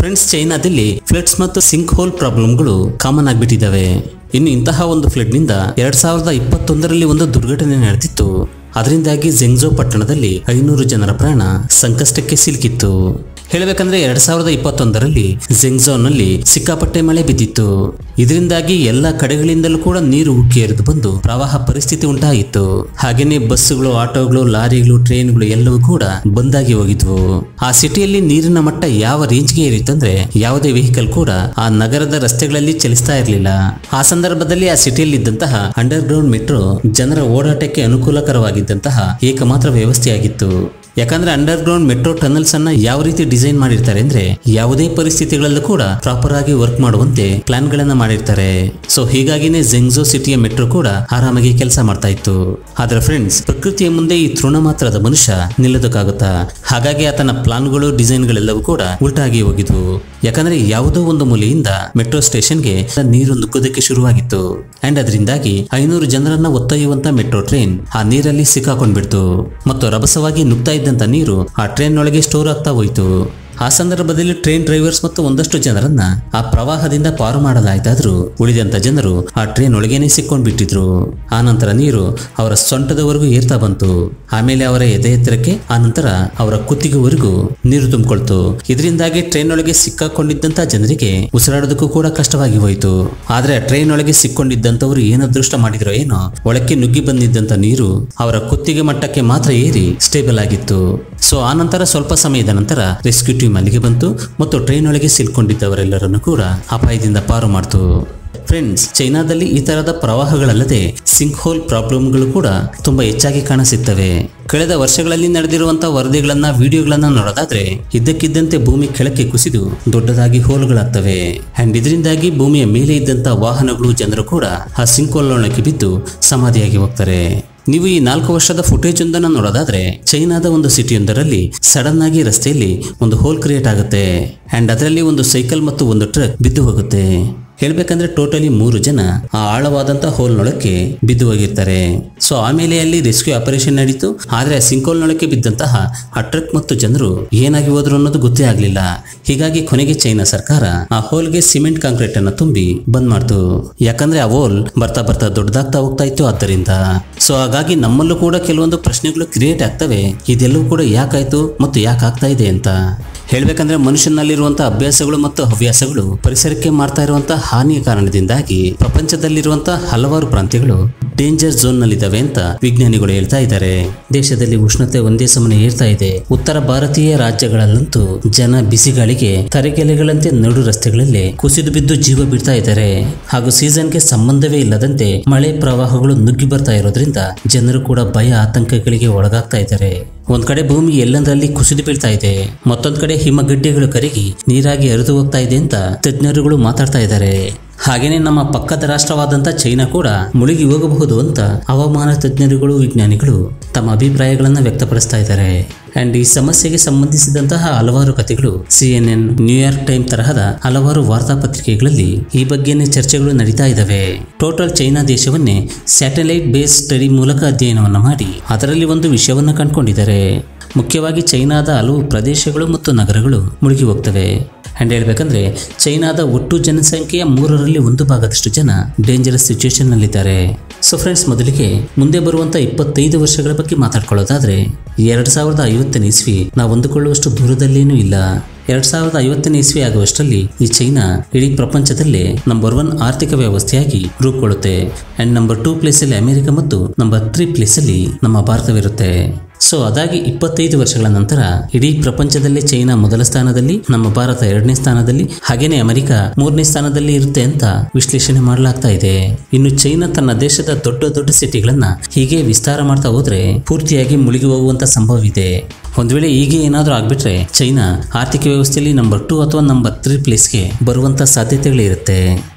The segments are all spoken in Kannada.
ಫ್ರೆಂಡ್ಸ್ ಚೈನಾದಲ್ಲಿ ಫ್ಲಡ್ಸ್ ಮತ್ತು ಸಿಂಕ್ ಹೋಲ್ ಪ್ರಾಬ್ಲಮ್ಗಳು ಕಾಮನ್ ಆಗಿಬಿಟ್ಟಿದ್ದಾವೆ ಇನ್ನು ಇಂತಹ ಒಂದು ಫ್ಲಡ್ನಿಂದ ಎರಡ್ ಸಾವಿರದ ಇಪ್ಪತ್ತೊಂದರಲ್ಲಿ ಒಂದು ದುರ್ಘಟನೆ ನಡೆದಿತ್ತು ಅದರಿಂದಾಗಿ ಜೆಂಗ್ಜೋ ಪಟ್ಟಣದಲ್ಲಿ ಐನೂರು ಜನರ ಪ್ರಾಣ ಸಂಕಷ್ಟಕ್ಕೆ ಸಿಲುಕಿತ್ತು ಹೇಳಬೇಕಂದ್ರೆ ಎರಡ್ ಸಾವಿರದ ಇಪ್ಪತ್ತೊಂದರಲ್ಲಿ ಜೆಂಗ್ಜೋನಲ್ಲಿ ಸಿಕ್ಕಾಪಟ್ಟೆ ಮಳೆ ಬಿದ್ದಿತ್ತು ಇದರಿಂದಾಗಿ ಎಲ್ಲ ಕಡೆಗಳಿಂದಲೂ ಕೂಡ ನೀರು ಉಕ್ಕಿ ಹರಿದು ಬಂದು ಪ್ರವಾಹ ಪರಿಸ್ಥಿತಿ ಉಂಟಾಗಿತ್ತು ಹಾಗೇನೆ ಬಸ್ಸುಗಳು ಆಟೋಗಳು ಲಾರಿಗಳು ಟ್ರೈನ್ಗಳು ಎಲ್ಲವೂ ಕೂಡ ಬಂದಾಗಿ ಹೋಗಿದ್ವು ಆ ಸಿಟಿಯಲ್ಲಿ ನೀರಿನ ಮಟ್ಟ ಯಾವ ರೇಂಜ್ಗೆ ಏರಿತ್ತಂದ್ರೆ ಯಾವುದೇ ವೆಹಿಕಲ್ ಕೂಡ ಆ ನಗರದ ರಸ್ತೆಗಳಲ್ಲಿ ಚಲಿಸ್ತಾ ಇರಲಿಲ್ಲ ಆ ಸಂದರ್ಭದಲ್ಲಿ ಆ ಸಿಟಿಯಲ್ಲಿ ಇದ್ದಂತಹ ಅಂಡರ್ ಗ್ರೌಂಡ್ ಮೆಟ್ರೋ ಜನರ ಓಡಾಟಕ್ಕೆ ಅನುಕೂಲಕರವಾಗಿದ್ದಂತಹ ಏಕಮಾತ್ರ ವ್ಯವಸ್ಥೆಯಾಗಿತ್ತು ಯಾಕಂದ್ರೆ ಅಂಡರ್ ಗ್ರೌಂಡ್ ಮೆಟ್ರೋ ಟನಲ್ಸ್ ಅನ್ನ ಯಾವ ರೀತಿ ಡಿಸೈನ್ ಮಾಡಿರ್ತಾರೆ ಅಂದ್ರೆ ಯಾವುದೇ ಪರಿಸ್ಥಿತಿಗಳಲ್ಲೂ ಕೂಡ ಪ್ರಾಪರ್ ಆಗಿ ವರ್ಕ್ ಮಾಡುವಂತೆ ಪ್ಲಾನ್ ಗಳನ್ನ ಮಾಡಿರ್ತಾರೆ ಸೊ ಹೀಗಾಗಿನೇ ಜೆಂಗ್ಜೋ ಸಿಟಿಯ ಮೆಟ್ರೋ ಕೂಡ ಆರಾಮಾಗಿ ಕೆಲಸ ಮಾಡ್ತಾ ಇತ್ತು ಆದ್ರೆ ಫ್ರೆಂಡ್ಸ್ ಪ್ರಕೃತಿಯ ಮುಂದೆ ಈ ತೃಣ ಮಾತ್ರದ ಮನುಷ್ಯ ನಿಲ್ಲೋದಕ್ಕಾಗುತ್ತಾ ಹಾಗಾಗಿ ಆತನ ಪ್ಲಾನ್ಗಳು ಡಿಸೈನ್ಗಳೆಲ್ಲವೂ ಕೂಡ ಉಲ್ಟಾಗಿ ಹೋಗಿದ್ವು ಯಾಕಂದ್ರೆ ಯಾವುದೋ ಒಂದು ಮೂಲೆಯಿಂದ ಮೆಟ್ರೋ ಸ್ಟೇಷನ್ಗೆ ನೀರು ನುಗ್ಗೋದಕ್ಕೆ ಶುರುವಾಗಿತ್ತು ಅಂಡ್ ಅದರಿಂದಾಗಿ ಐನೂರು ಜನರನ್ನ ಒತ್ತೊಯ್ಯುವಂತ ಮೆಟ್ರೋ ಟ್ರೈನ್ ಆ ನೀರಲ್ಲಿ ಸಿಕ್ಕಾಕೊಂಡ್ಬಿಡ್ತು ಮತ್ತು ರಭಸವಾಗಿ ನುಗ್ತಾ ಇದ್ದಂತ ನೀರು ಆ ಟ್ರೈನ್ ಒಳಗೆ ಸ್ಟೋರ್ ಆಗ್ತಾ ಹೋಯಿತು ಆ ಸಂದರ್ಭದಲ್ಲಿ ಟ್ರೈನ್ ಡ್ರೈವರ್ಸ್ ಮತ್ತು ಒಂದಷ್ಟು ಜನರನ್ನ ಆ ಪ್ರವಾಹದಿಂದ ಪಾರು ಮಾಡಲಾಯ್ತಾದ್ರೂ ಉಳಿದಂತ ಜನರು ಆ ಟ್ರೈನ್ ಒಳಗೇನೆ ಸಿಕ್ಕೊಂಡ್ ಬಿಟ್ಟಿದ್ರು ಆ ನಂತರ ನೀರು ಅವರ ಸೊಂಟದವರೆಗೂ ಏರ್ತಾ ಬಂತು ಆಮೇಲೆ ಅವರ ಎದೆ ಎತ್ತರಕ್ಕೆ ಆ ನಂತರ ಅವರ ಕುತ್ತಿಗೆವರೆಗೂ ನೀರು ತುಂಬಿಕೊಳ್ತು ಇದರಿಂದಾಗಿ ಟ್ರೈನ್ ಒಳಗೆ ಸಿಕ್ಕಾಕೊಂಡಿದ್ದಂತ ಜನರಿಗೆ ಉಸಿರಾಡೋದಕ್ಕೂ ಕೂಡ ಕಷ್ಟವಾಗಿ ಹೋಯಿತು ಆದ್ರೆ ಆ ಟ್ರೈನ್ ಒಳಗೆ ಸಿಕ್ಕೊಂಡಿದ್ದಂತವರು ಏನು ಅದೃಷ್ಟ ಮಾಡಿದ್ರೋ ಏನೋ ಒಳಕ್ಕೆ ನುಗ್ಗಿ ಬಂದಿದ್ದಂತ ನೀರು ಅವರ ಕುತ್ತಿಗೆ ಮಟ್ಟಕ್ಕೆ ಮಾತ್ರ ಏರಿ ಸ್ಟೇಬಲ್ ಆಗಿತ್ತು ಸೊ ಆ ನಂತರ ಸ್ವಲ್ಪ ಸಮಯದ ನಂತರ ರೆಸ್ಕ್ಯೂ ಟೀಮ್ ಅಲ್ಲಿಗೆ ಬಂತು ಮತ್ತು ಟ್ರೈನ್ ಒಳಗೆ ಸಿಲ್ಕೊಂಡಿದ್ದವರೆಲ್ಲರನ್ನು ಕೂಡ ಅಪಾಯದಿಂದ ಪಾರು ಮಾಡ್ತು ಫ್ರೆಂಡ್ಸ್ ಚೈನಾದಲ್ಲಿ ಈ ತರದ ಪ್ರವಾಹಗಳಲ್ಲದೆ ಸಿಂಕ್ ಹೋಲ್ ಪ್ರಾಬ್ಲಮ್ಗಳು ಕೂಡ ತುಂಬಾ ಹೆಚ್ಚಾಗಿ ಕಾಣಸಿಗ್ತವೆ ಕಳೆದ ವರ್ಷಗಳಲ್ಲಿ ನಡೆದಿರುವಂತಹ ವರದಿಗಳನ್ನ ವಿಡಿಯೋಗಳನ್ನ ನೋಡೋದಾದ್ರೆ ಇದ್ದಕ್ಕಿದ್ದಂತೆ ಭೂಮಿ ಕೆಳಕ್ಕೆ ಕುಸಿದು ದೊಡ್ಡದಾಗಿ ಹೋಲ್ಗಳಾಗ್ತವೆ ಅಂಡ್ ಇದರಿಂದಾಗಿ ಭೂಮಿಯ ಮೇಲೆ ಇದ್ದಂತ ವಾಹನಗಳು ಜನರು ಕೂಡ ಆ ಸಿಂಕ್ ಹೋಲ್ ಒಳಗೆ ಬಿದ್ದು ಸಮಾಧಿಯಾಗಿ ಹೋಗ್ತಾರೆ ನೀವು ಈ ನಾಲ್ಕು ವರ್ಷದ ಫುಟೇಜ್ ಒಂದನ್ನು ನೋಡೋದಾದ್ರೆ ಚೈನಾದ ಒಂದು ಸಿಟಿಯೊಂದರಲ್ಲಿ ಸಡನ್ ಆಗಿ ರಸ್ತೆಯಲ್ಲಿ ಒಂದು ಹೋಲ್ ಕ್ರಿಯೇಟ್ ಆಗುತ್ತೆ ಅಂಡ್ ಅದರಲ್ಲಿ ಒಂದು ಸೈಕಲ್ ಮತ್ತು ಒಂದು ಟ್ರಕ್ ಬಿದ್ದು ಹೋಗುತ್ತೆ ಹೇಳ್ಬೇಕಂದ್ರೆ ಟೋಟಲಿ ಮೂರು ಜನ ಆ ಆಳವಾದಂತ ಹೋಲ್ನೊಳಕ್ಕೆ ಬಿದ್ದು ಹೋಗಿರ್ತಾರೆ ಸೊ ಆಮೇಲೆ ಅಲ್ಲಿ ರೆಸ್ಕ್ಯೂ ಆಪರೇಷನ್ ನಡೀತು ಆದ್ರೆ ಆ ಸಿಂಕೋಲ್ನೊಳಕ್ಕೆ ಬಿದ್ದಂತಹ ಆ ಟ್ರಕ್ ಮತ್ತು ಜನರು ಏನಾಗಿ ಹೋದ್ರು ಅನ್ನೋದು ಗೊತ್ತೇ ಆಗ್ಲಿಲ್ಲ ಹೀಗಾಗಿ ಕೊನೆಗೆ ಚೈನಾ ಸರ್ಕಾರ ಆ ಹೋಲ್ಗೆ ಸಿಮೆಂಟ್ ಕಾಂಕ್ರೀಟ್ ಅನ್ನ ತುಂಬಿ ಬಂದ್ ಮಾಡ್ತು ಯಾಕಂದ್ರೆ ಆ ಹೋಲ್ ಬರ್ತಾ ಬರ್ತಾ ದೊಡ್ಡದಾಗ್ತಾ ಹೋಗ್ತಾ ಇತ್ತು ಆದ್ದರಿಂದ ಸೊ ಹಾಗಾಗಿ ನಮ್ಮಲ್ಲೂ ಕೂಡ ಕೆಲವೊಂದು ಪ್ರಶ್ನೆಗಳು ಕ್ರಿಯೇಟ್ ಆಗ್ತವೆ ಇದೆಲ್ಲವೂ ಕೂಡ ಯಾಕಾಯ್ತು ಮತ್ತು ಯಾಕೆ ಆಗ್ತಾ ಇದೆ ಅಂತ ಹೇಳ್ಬೇಕಂದ್ರೆ ಮನುಷ್ಯನಲ್ಲಿರುವಂತಹ ಅಭ್ಯಾಸಗಳು ಮತ್ತು ಹವ್ಯಾಸಗಳು ಪರಿಸರಕ್ಕೆ ಮಾಡ್ತಾ ಇರುವಂತಹ ಹಾನಿಯ ಕಾರಣದಿಂದಾಗಿ ಪ್ರಪಂಚದಲ್ಲಿರುವಂತಹ ಹಲವಾರು ಪ್ರಾಂತ್ಯಗಳು ಡೇಂಜರ್ ಝೋನ್ ನಲ್ಲಿದ್ದಾವೆ ಅಂತ ವಿಜ್ಞಾನಿಗಳು ಹೇಳ್ತಾ ಇದ್ದಾರೆ ದೇಶದಲ್ಲಿ ಉಷ್ಣತೆ ಒಂದೇ ಸಮನೆ ಏರ್ತಾ ಇದೆ ಉತ್ತರ ಭಾರತೀಯ ರಾಜ್ಯಗಳಲ್ಲಂತೂ ಜನ ಬಿಸಿಗಾಳಿಗೆ ತರೆಗೆಲೆಗಳಂತೆ ನಡು ರಸ್ತೆಗಳಲ್ಲಿ ಕುಸಿದು ಬಿದ್ದು ಜೀವ ಬಿಡ್ತಾ ಇದ್ದಾರೆ ಹಾಗೂ ಸೀಸನ್ಗೆ ಸಂಬಂಧವೇ ಇಲ್ಲದಂತೆ ಮಳೆ ಪ್ರವಾಹಗಳು ನುಗ್ಗಿ ಬರ್ತಾ ಇರೋದ್ರಿಂದ ಜನರು ಕೂಡ ಭಯ ಆತಂಕಗಳಿಗೆ ಒಳಗಾಗ್ತಾ ಇದ್ದಾರೆ ಒಂದ್ ಕಡೆ ಭೂಮಿ ಎಲ್ಲಂದರಲ್ಲಿ ಕುಸಿದು ಬೀಳ್ತಾ ಇದೆ ಮತ್ತೊಂದ್ ಕಡೆ ಹಿಮಗಡ್ಡೆಗಳು ಕರಗಿ ನೀರಾಗಿ ಹರಿದು ಹೋಗ್ತಾ ಇದೆ ಅಂತ ತಜ್ಞರುಗಳು ಮಾತಾಡ್ತಾ ಇದ್ದಾರೆ ಹಾಗೇನೆ ನಮ್ಮ ಪಕ್ಕದ ರಾಷ್ಟ್ರವಾದಂಥ ಚೈನಾ ಕೂಡ ಮುಳುಗಿ ಹೋಗಬಹುದು ಅಂತ ಹವಾಮಾನ ತಜ್ಞರುಗಳು ವಿಜ್ಞಾನಿಗಳು ತಮ್ಮ ಅಭಿಪ್ರಾಯಗಳನ್ನು ವ್ಯಕ್ತಪಡಿಸ್ತಾ ಇದ್ದಾರೆ ಅಂಡ್ ಈ ಸಮಸ್ಯೆಗೆ ಸಂಬಂಧಿಸಿದಂತಹ ಹಲವಾರು ಕಥೆಗಳು ಸಿಎನ್ಎನ್ ನ್ಯೂಯಾರ್ಕ್ ಟೈಮ್ ತರಹದ ಹಲವಾರು ವಾರ್ತಾಪತ್ರಿಕೆಗಳಲ್ಲಿ ಈ ಬಗ್ಗೆನೇ ಚರ್ಚೆಗಳು ನಡೀತಾ ಇದ್ದಾವೆ ಟೋಟಲ್ ಚೈನಾ ದೇಶವನ್ನೇ ಸ್ಯಾಟಲೈಟ್ ಬೇಸ್ ಸ್ಟಡಿ ಮೂಲಕ ಅಧ್ಯಯನವನ್ನು ಮಾಡಿ ಅದರಲ್ಲಿ ಒಂದು ವಿಷಯವನ್ನು ಕಂಡುಕೊಂಡಿದ್ದಾರೆ ಮುಖ್ಯವಾಗಿ ಚೈನಾದ ಹಲವು ಪ್ರದೇಶಗಳು ಮತ್ತು ನಗರಗಳು ಮುಳುಗಿ ಹೋಗ್ತವೆ ಅಂಡ್ ಹೇಳ್ಬೇಕಂದ್ರೆ ಚೈನಾದ ಒಟ್ಟು ಜನಸಂಖ್ಯೆಯ ಮೂರರಲ್ಲಿ ಒಂದು ಭಾಗದಷ್ಟು ಜನ ಡೇಂಜರಸ್ ಸಿಚುವೇಶನ್ ನಲ್ಲಿದ್ದಾರೆ ಸೊ ಫ್ರೆಂಡ್ಸ್ ಮೊದಲಿಗೆ ಮುಂದೆ ಬರುವಂತ ಇಪ್ಪತ್ತೈದು ವರ್ಷಗಳ ಬಗ್ಗೆ ಮಾತಾಡ್ಕೊಳ್ಳೋದಾದ್ರೆ ಎರಡ್ ಸಾವಿರದ ಐವತ್ತನೇ ಇಸ್ವಿ ನಾವು ಅಂದುಕೊಳ್ಳುವಷ್ಟು ದೂರದಲ್ಲೇನೂ ಇಲ್ಲ ಎರಡ್ ಸಾವಿರದ ಐವತ್ತನೇ ಇಸ್ವಿ ಆಗುವಷ್ಟರಲ್ಲಿ ಈ ಚೈನಾ ಇಡೀ ಪ್ರಪಂಚದಲ್ಲೇ ನಂಬರ್ ಒನ್ ಆರ್ಥಿಕ ವ್ಯವಸ್ಥೆಯಾಗಿ ರೂಪುಗೊಳ್ಳುತ್ತೆ ಅಂಡ್ ನಂಬರ್ ಟೂ ಪ್ಲೇಸಲ್ಲಿ ಅಮೆರಿಕ ಮತ್ತು ನಂಬರ್ ತ್ರೀ ಪ್ಲೇಸಲ್ಲಿ ನಮ್ಮ ಭಾರತವಿರುತ್ತೆ ಸೊ ಅದಾಗಿ ಇಪ್ಪತ್ತೈದು ವರ್ಷಗಳ ನಂತರ ಇಡೀ ಪ್ರಪಂಚದಲ್ಲೇ ಚೈನಾ ಮೊದಲ ಸ್ಥಾನದಲ್ಲಿ ನಮ್ಮ ಭಾರತ ಎರಡನೇ ಸ್ಥಾನದಲ್ಲಿ ಹಾಗೇನೆ ಅಮೆರಿಕ ಮೂರನೇ ಸ್ಥಾನದಲ್ಲಿ ಇರುತ್ತೆ ಅಂತ ವಿಶ್ಲೇಷಣೆ ಮಾಡಲಾಗ್ತಾ ಇದೆ ಇನ್ನು ಚೈನಾ ತನ್ನ ದೇಶದ ದೊಡ್ಡ ದೊಡ್ಡ ಸಿಟಿಗಳನ್ನ ಹೀಗೆ ವಿಸ್ತಾರ ಮಾಡ್ತಾ ಹೋದ್ರೆ ಪೂರ್ತಿಯಾಗಿ ಮುಳುಗಿ ಹೋಗುವಂತ ಸಂಭವ ಇದೆ ಒಂದ್ ವೇಳೆ ಹೀಗೆ ಏನಾದರೂ ಆಗ್ಬಿಟ್ರೆ ಚೈನಾ ಆರ್ಥಿಕ ವ್ಯವಸ್ಥೆಯಲ್ಲಿ ನಂಬರ್ ಟೂ ಅಥವಾ ನಂಬರ್ ತ್ರೀ ಪ್ಲೇಸ್ಗೆ ಬರುವಂತ ಸಾಧ್ಯತೆಗಳಿರುತ್ತೆ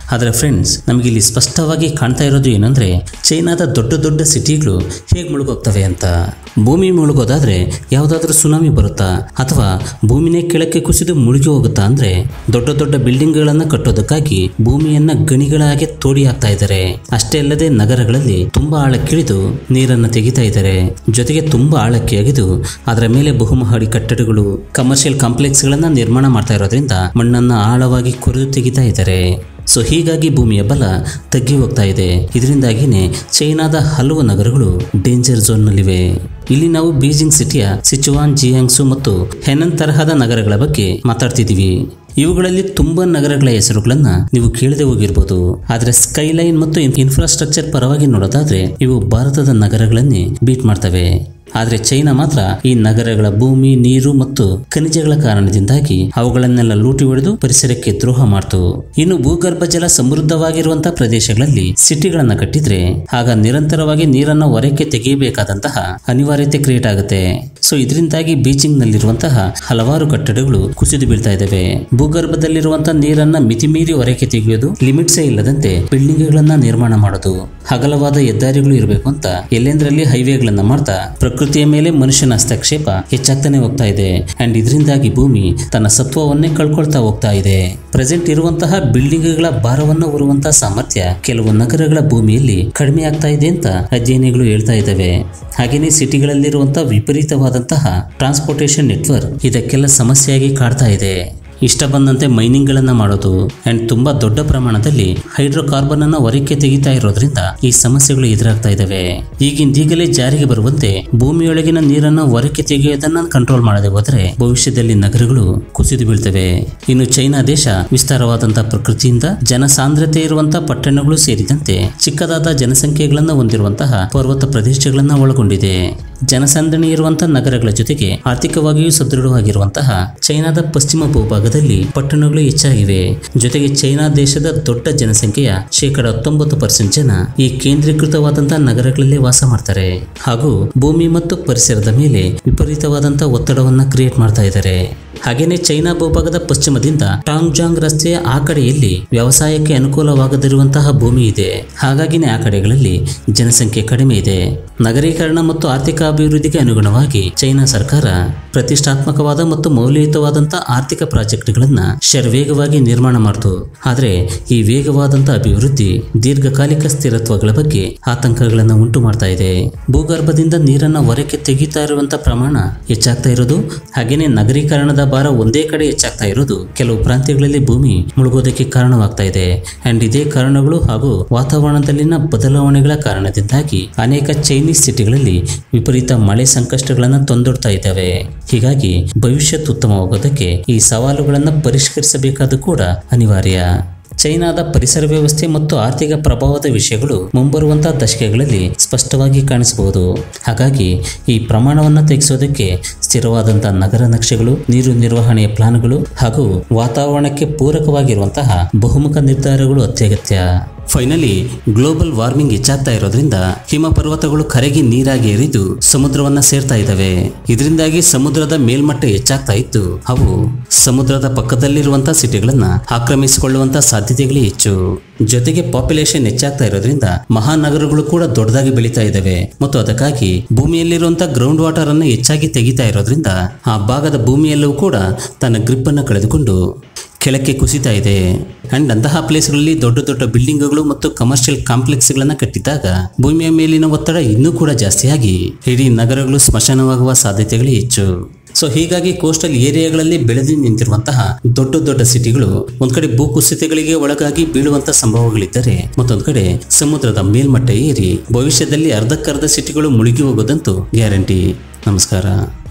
ಆದರೆ ಫ್ರೆಂಡ್ಸ್ ನಮಗೆ ಇಲ್ಲಿ ಸ್ಪಷ್ಟವಾಗಿ ಕಾಣ್ತಾ ಇರೋದು ಏನಂದ್ರೆ ಚೈನಾದ ದೊಡ್ಡ ದೊಡ್ಡ ಸಿಟಿಗಳು ಹೇಗೆ ಮುಳುಗೋಗ್ತವೆ ಅಂತ ಭೂಮಿ ಮುಳುಗೋದಾದ್ರೆ ಯಾವುದಾದ್ರೂ ಸುನಾಮಿ ಬರುತ್ತಾ ಅಥವಾ ಭೂಮಿನೇ ಕೆಳಕ್ಕೆ ಕುಸಿದು ಮುಳುಗಿ ಹೋಗುತ್ತಾ ಅಂದ್ರೆ ದೊಡ್ಡ ದೊಡ್ಡ ಬಿಲ್ಡಿಂಗ್ಗಳನ್ನ ಕಟ್ಟೋದಕ್ಕಾಗಿ ಭೂಮಿಯನ್ನ ಗಣಿಗಳಾಗಿ ತೋಡಿ ಹಾಕ್ತಾ ಇದ್ದಾರೆ ಅಷ್ಟೇ ಅಲ್ಲದೆ ನಗರಗಳಲ್ಲಿ ತುಂಬಾ ಆಳಕ್ಕಿಳಿದು ನೀರನ್ನು ತೆಗಿತಾ ಇದ್ದಾರೆ ಜೊತೆಗೆ ತುಂಬಾ ಆಳಕ್ಕೆ ಅಗೆದು ಅದರ ಮೇಲೆ ಬಹುಮಹಡಿ ಕಟ್ಟಡಗಳು ಕಮರ್ಷಿಯಲ್ ಕಾಂಪ್ಲೆಕ್ಸ್ಗಳನ್ನ ನಿರ್ಮಾಣ ಮಾಡ್ತಾ ಇರೋದ್ರಿಂದ ಮಣ್ಣನ್ನ ಆಳವಾಗಿ ಕೊರೆದು ತೆಗಿತಾ ಇದ್ದಾರೆ ಸೊ ಹೀಗಾಗಿ ಭೂಮಿಯ ಬಲ ತಗ್ಗಿ ಹೋಗ್ತಾ ಇದೆ ಇದರಿಂದಾಗಿನೇ ಚೈನಾದ ಹಲವು ನಗರಗಳು ಡೇಂಜರ್ ಝೋನ್ನಲ್ಲಿವೆ ಇಲ್ಲಿ ನಾವು ಬೀಜಿಂಗ್ ಸಿಟಿಯ ಸಿಚುವಾನ್ ಜಿಯಾಂಗ್ಸು ಮತ್ತು ಹೆನನ್ ತರಹದ ನಗರಗಳ ಬಗ್ಗೆ ಮಾತಾಡ್ತಿದ್ದೀವಿ ಇವುಗಳಲ್ಲಿ ತುಂಬಾ ನಗರಗಳ ಹೆಸರುಗಳನ್ನ ನೀವು ಕೇಳದೆ ಹೋಗಿರ್ಬೋದು ಆದ್ರೆ ಸ್ಕೈಲೈನ್ ಮತ್ತು ಇನ್ಫ್ರಾಸ್ಟ್ರಕ್ಚರ್ ಪರವಾಗಿ ನೋಡೋದಾದ್ರೆ ಇವು ಭಾರತದ ನಗರಗಳನ್ನೇ ಬೀಟ್ ಮಾಡ್ತವೆ ಆದ್ರೆ ಚೈನಾ ಮಾತ್ರ ಈ ನಗರಗಳ ಭೂಮಿ ನೀರು ಮತ್ತು ಖನಿಜಗಳ ಕಾರಣದಿಂದಾಗಿ ಅವುಗಳನ್ನೆಲ್ಲ ಲೂಟಿ ಹೊಡೆದು ಪರಿಸರಕ್ಕೆ ದ್ರೋಹ ಮಾಡ್ತು ಇನ್ನು ಭೂಗರ್ಭ ಜಲ ಸಮೃದ್ಧವಾಗಿರುವಂತಹ ಪ್ರದೇಶಗಳಲ್ಲಿ ಸಿಟಿಗಳನ್ನ ಕಟ್ಟಿದ್ರೆ ಆಗ ನಿರಂತರವಾಗಿ ನೀರನ್ನ ಹೊರಕ್ಕೆ ತೆಗೆಯಬೇಕಾದಂತಹ ಅನಿವಾರ್ಯತೆ ಕ್ರಿಯೇಟ್ ಆಗುತ್ತೆ ಸೊ ಇದರಿಂದಾಗಿ ಬೀಚಿಂಗ್ ನಲ್ಲಿರುವಂತಹ ಹಲವಾರು ಕಟ್ಟಡಗಳು ಕುಸಿದು ಬೀಳ್ತಾ ಇದ್ದಾವೆ ಭೂಗರ್ಭದಲ್ಲಿರುವಂತಹ ನೀರನ್ನ ಮಿತಿಮೀರಿ ಹೊರಕ್ಕೆ ತೆಗೆಯೋದು ಲಿಮಿಟ್ಸೇ ಇಲ್ಲದಂತೆ ಬಿಲ್ಡಿಂಗ್ಗಳನ್ನ ನಿರ್ಮಾಣ ಮಾಡೋದು ಅಗಲವಾದ ಹೆದ್ದಾರಿಗಳು ಇರಬೇಕು ಅಂತ ಎಲ್ಲೆಂದರಲ್ಲಿ ಹೈವೇಗಳನ್ನ ಮಾಡ್ತಾ ಪ್ರಕೃತಿಯ ಮೇಲೆ ಮನುಷ್ಯನ ಹಸ್ತಕ್ಷೇಪ ಹೆಚ್ಚಾಗ್ತಾನೆ ಹೋಗ್ತಾ ಇದೆ ಅಂಡ್ ಇದರಿಂದಾಗಿ ಭೂಮಿ ತನ್ನ ಸತ್ವವನ್ನೇ ಕಳ್ಕೊಳ್ತಾ ಹೋಗ್ತಾ ಇದೆ ಪ್ರೆಸೆಂಟ್ ಇರುವಂತಹ ಬಿಲ್ಡಿಂಗ್ಗಳ ಭಾರವನ್ನು ಹೊರುವಂತಹ ಸಾಮರ್ಥ್ಯ ಕೆಲವು ನಗರಗಳ ಭೂಮಿಯಲ್ಲಿ ಕಡಿಮೆ ಆಗ್ತಾ ಇದೆ ಅಂತ ಅಧ್ಯಯನಗಳು ಹೇಳ್ತಾ ಇದ್ದಾವೆ ಹಾಗೆಯೇ ಸಿಟಿಗಳಲ್ಲಿರುವಂತಹ ವಿಪರೀತವಾದಂತಹ ಟ್ರಾನ್ಸ್ಪೋರ್ಟೇಷನ್ ನೆಟ್ವರ್ಕ್ ಇದಕ್ಕೆಲ್ಲ ಸಮಸ್ಯೆಯಾಗಿ ಕಾಡ್ತಾ ಇದೆ ಇಷ್ಟ ಬಂದಂತೆ ಮೈನಿಂಗ್ಗಳನ್ನು ಮಾಡೋದು ಅಂಡ್ ತುಂಬಾ ದೊಡ್ಡ ಪ್ರಮಾಣದಲ್ಲಿ ಹೈಡ್ರೋಕಾರ್ಬನ್ ಅನ್ನ ಹೊರಕ್ಕೆ ತೆಗಿತಾ ಇರೋದ್ರಿಂದ ಈ ಸಮಸ್ಯೆಗಳು ಎದುರಾಗ್ತಾ ಇದ್ದಾವೆ ಈಗಿಂದೀಗಲೇ ಜಾರಿಗೆ ಬರುವಂತೆ ಭೂಮಿಯೊಳಗಿನ ನೀರನ್ನು ಹೊರಕ್ಕೆ ತೆಗೆಯೋದನ್ನ ಕಂಟ್ರೋಲ್ ಮಾಡದೆ ಹೋದರೆ ಭವಿಷ್ಯದಲ್ಲಿ ನಗರಗಳು ಕುಸಿದು ಬೀಳ್ತವೆ ಇನ್ನು ಚೈನಾ ದೇಶ ವಿಸ್ತಾರವಾದಂತಹ ಪ್ರಕೃತಿಯಿಂದ ಜನಸಾಂದ್ರತೆ ಇರುವಂತಹ ಪಟ್ಟಣಗಳು ಸೇರಿದಂತೆ ಚಿಕ್ಕದಾದ ಜನಸಂಖ್ಯೆಗಳನ್ನು ಹೊಂದಿರುವಂತಹ ಪರ್ವತ ಪ್ರದೇಶಗಳನ್ನ ಒಳಗೊಂಡಿದೆ ಜನಸಂದಣಿ ಇರುವಂತಹ ನಗರಗಳ ಜೊತೆಗೆ ಆರ್ಥಿಕವಾಗಿಯೂ ಸದೃಢವಾಗಿರುವಂತಹ ಚೈನಾದ ಪಶ್ಚಿಮ ಭೂಭಾಗದಲ್ಲಿ ಪಟ್ಟಣಗಳು ಹೆಚ್ಚಾಗಿವೆ ಜೊತೆಗೆ ಚೈನಾ ದೇಶದ ದೊಡ್ಡ ಜನಸಂಖ್ಯೆಯ ಶೇಕಡ ಹತ್ತೊಂಬತ್ತು ಪರ್ಸೆಂಟ್ ಜನ ಈ ಕೇಂದ್ರೀಕೃತವಾದಂತಹ ನಗರಗಳಲ್ಲಿ ವಾಸ ಮಾಡ್ತಾರೆ ಹಾಗೂ ಭೂಮಿ ಮತ್ತು ಪರಿಸರದ ಮೇಲೆ ವಿಪರೀತವಾದಂತಹ ಒತ್ತಡವನ್ನ ಕ್ರಿಯೇಟ್ ಮಾಡ್ತಾ ಇದ್ದಾರೆ ಹಾಗೇನೆ ಚೈನಾ ಭೂಭಾಗದ ಪಶ್ಚಿಮದಿಂದ ಟಾಂಗ್ಜಾಂಗ್ ರಸ್ತೆಯ ಆ ಕಡೆಯಲ್ಲಿ ವ್ಯವಸಾಯಕ್ಕೆ ಅನುಕೂಲವಾಗದಿರುವಂತಹ ಭೂಮಿ ಇದೆ ಹಾಗಾಗಿನೇ ಆ ಕಡೆಗಳಲ್ಲಿ ಜನಸಂಖ್ಯೆ ಕಡಿಮೆ ಇದೆ ನಗರೀಕರಣ ಮತ್ತು ಆರ್ಥಿಕ ಅಭಿವೃದ್ಧಿಗೆ ಅನುಗುಣವಾಗಿ ಚೈನಾ ಸರ್ಕಾರ ಪ್ರತಿಷ್ಠಾತ್ಮಕವಾದ ಮತ್ತು ಮೌಲ್ಯಯುತವಾದಂತಹ ಆರ್ಥಿಕ ಪ್ರಾಜೆಕ್ಟ್ಗಳನ್ನ ಶರವೇಗವಾಗಿ ನಿರ್ಮಾಣ ಮಾಡ್ತು ಆದರೆ ಈ ವೇಗವಾದಂತಹ ಅಭಿವೃದ್ಧಿ ದೀರ್ಘಕಾಲಿಕ ಸ್ಥಿರತ್ವಗಳ ಬಗ್ಗೆ ಆತಂಕಗಳನ್ನು ಉಂಟು ಮಾಡ್ತಾ ಇದೆ ಭೂಗರ್ಭದಿಂದ ನೀರನ್ನ ಹೊರಕ್ಕೆ ತೆಗಿತಾ ಇರುವಂತಹ ಪ್ರಮಾಣ ಹೆಚ್ಚಾಗ್ತಾ ಇರೋದು ಹಾಗೇನೆ ನಗರೀಕರಣದ ಭಾರ ಒಂದೇ ಕಡೆ ಹೆಚ್ಚಾಗ್ತಾ ಇರೋದು ಕೆಲವು ಪ್ರಾಂತ್ಯಗಳಲ್ಲಿ ಭೂಮಿ ಮುಳುಗೋದಕ್ಕೆ ಕಾರಣವಾಗ್ತಾ ಇದೆ ಅಂಡ್ ಇದೇ ಕಾರಣಗಳು ಹಾಗೂ ವಾತಾವರಣದಲ್ಲಿನ ಬದಲಾವಣೆಗಳ ಕಾರಣದಿಂದಾಗಿ ಅನೇಕ ಚೈನೀಸ್ ಸಿಟಿಗಳಲ್ಲಿ ವಿಪರೀತ ಮಳೆ ಸಂಕಷ್ಟಗಳನ್ನು ತಂದೊಡ್ತಾ ಇದ್ದಾವೆ ಹೀಗಾಗಿ ಭವಿಷ್ಯತ್ ಉತ್ತಮವಾಗೋದಕ್ಕೆ ಈ ಸವಾಲುಗಳನ್ನು ಪರಿಷ್ಕರಿಸಬೇಕಾದ ಕೂಡ ಅನಿವಾರ್ಯ ಚೈನಾದ ಪರಿಸರ ವ್ಯವಸ್ಥೆ ಮತ್ತು ಆರ್ಥಿಕ ಪ್ರಭಾವದ ವಿಷಯಗಳು ಮುಂಬರುವಂತಹ ದಶಕಗಳಲ್ಲಿ ಸ್ಪಷ್ಟವಾಗಿ ಕಾಣಿಸಬಹುದು ಹಾಗಾಗಿ ಈ ಪ್ರಮಾಣವನ್ನು ತೆಗೆಸೋದಕ್ಕೆ ಸ್ಥಿರವಾದಂತಹ ನಗರ ನಕ್ಷೆಗಳು ನೀರು ನಿರ್ವಹಣೆಯ ಪ್ಲಾನ್ಗಳು ಹಾಗೂ ವಾತಾವರಣಕ್ಕೆ ಪೂರಕವಾಗಿರುವಂತಹ ಬಹುಮುಖ ನಿರ್ಧಾರಗಳು ಅತ್ಯಗತ್ಯ ಫೈನಲಿ ಗ್ಲೋಬಲ್ ವಾರ್ಮಿಂಗ್ ಹೆಚ್ಚಾಗ್ತಾ ಇರೋದ್ರಿಂದ ಹಿಮ ಪರ್ವತಗಳು ಕರಗಿ ನೀರಾಗಿ ಏರಿದು ಸಮುದ್ರವನ್ನ ಸೇರ್ತಾ ಇದ್ದಾವೆ ಇದರಿಂದಾಗಿ ಸಮುದ್ರದ ಮೇಲ್ಮಟ್ಟ ಹೆಚ್ಚಾಗ್ತಾ ಇದ್ದು ಅವು ಸಮುದ್ರದ ಪಕ್ಕದಲ್ಲಿರುವಂತಹ ಸಿಟಿಗಳನ್ನ ಆಕ್ರಮಿಸಿಕೊಳ್ಳುವಂತಹ ಸಾಧ್ಯತೆಗಳೇ ಹೆಚ್ಚು ಜೊತೆಗೆ ಪಾಪ್ಯುಲೇಷನ್ ಹೆಚ್ಚಾಗ್ತಾ ಇರೋದ್ರಿಂದ ಮಹಾನಗರಗಳು ಕೂಡ ದೊಡ್ಡದಾಗಿ ಬೆಳೀತಾ ಇದ್ದಾವೆ ಮತ್ತು ಅದಕ್ಕಾಗಿ ಭೂಮಿಯಲ್ಲಿರುವಂತಹ ಗ್ರೌಂಡ್ ವಾಟರ್ ಅನ್ನು ಹೆಚ್ಚಾಗಿ ತೆಗಿತಾ ಇರೋದ್ರಿಂದ ಆ ಭಾಗದ ಭೂಮಿಯೆಲ್ಲವೂ ಕೂಡ ತನ್ನ ಗ್ರಿಪ್ ಅನ್ನು ಕಳೆದುಕೊಂಡು ಕೆಳಕ್ಕೆ ಕುಸಿತಾ ಇದೆ ಅಂಡ್ ಅಂತಹ ಪ್ಲೇಸ್ಗಳಲ್ಲಿ ದೊಡ್ಡ ದೊಡ್ಡ ಬಿಲ್ಡಿಂಗ್ಗಳು ಮತ್ತು ಕಮರ್ಷಿಯಲ್ ಕಾಂಪ್ಲೆಕ್ಸ್ಗಳನ್ನು ಕಟ್ಟಿದಾಗ ಭೂಮಿಯ ಮೇಲಿನ ಒತ್ತಡ ಇನ್ನೂ ಕೂಡ ಜಾಸ್ತಿಯಾಗಿ ಇಡೀ ನಗರಗಳು ಸ್ಮಶಾನವಾಗುವ ಸಾಧ್ಯತೆಗಳೇ ಹೆಚ್ಚು ಸೊ ಹೀಗಾಗಿ ಕೋಸ್ಟಲ್ ಏರಿಯಾಗಳಲ್ಲಿ ಬೆಳೆದು ನಿಂತಿರುವಂತಹ ದೊಡ್ಡ ದೊಡ್ಡ ಸಿಟಿಗಳು ಒಂದ್ ಕಡೆ ಭೂಕುಸಿತಗಳಿಗೆ ಒಳಗಾಗಿ ಬೀಳುವಂತಹ ಸಂಭವಗಳಿದ್ದರೆ ಮತ್ತೊಂದ್ ಕಡೆ ಸಮುದ್ರದ ಮೇಲ್ಮಟ್ಟ ಏರಿ ಭವಿಷ್ಯದಲ್ಲಿ ಅರ್ಧಕ್ಕರ್ಧ ಸಿಟಿಗಳು ಮುಳುಗಿ ಹೋಗೋದಂತೂ ಗ್ಯಾರಂಟಿ ನಮಸ್ಕಾರ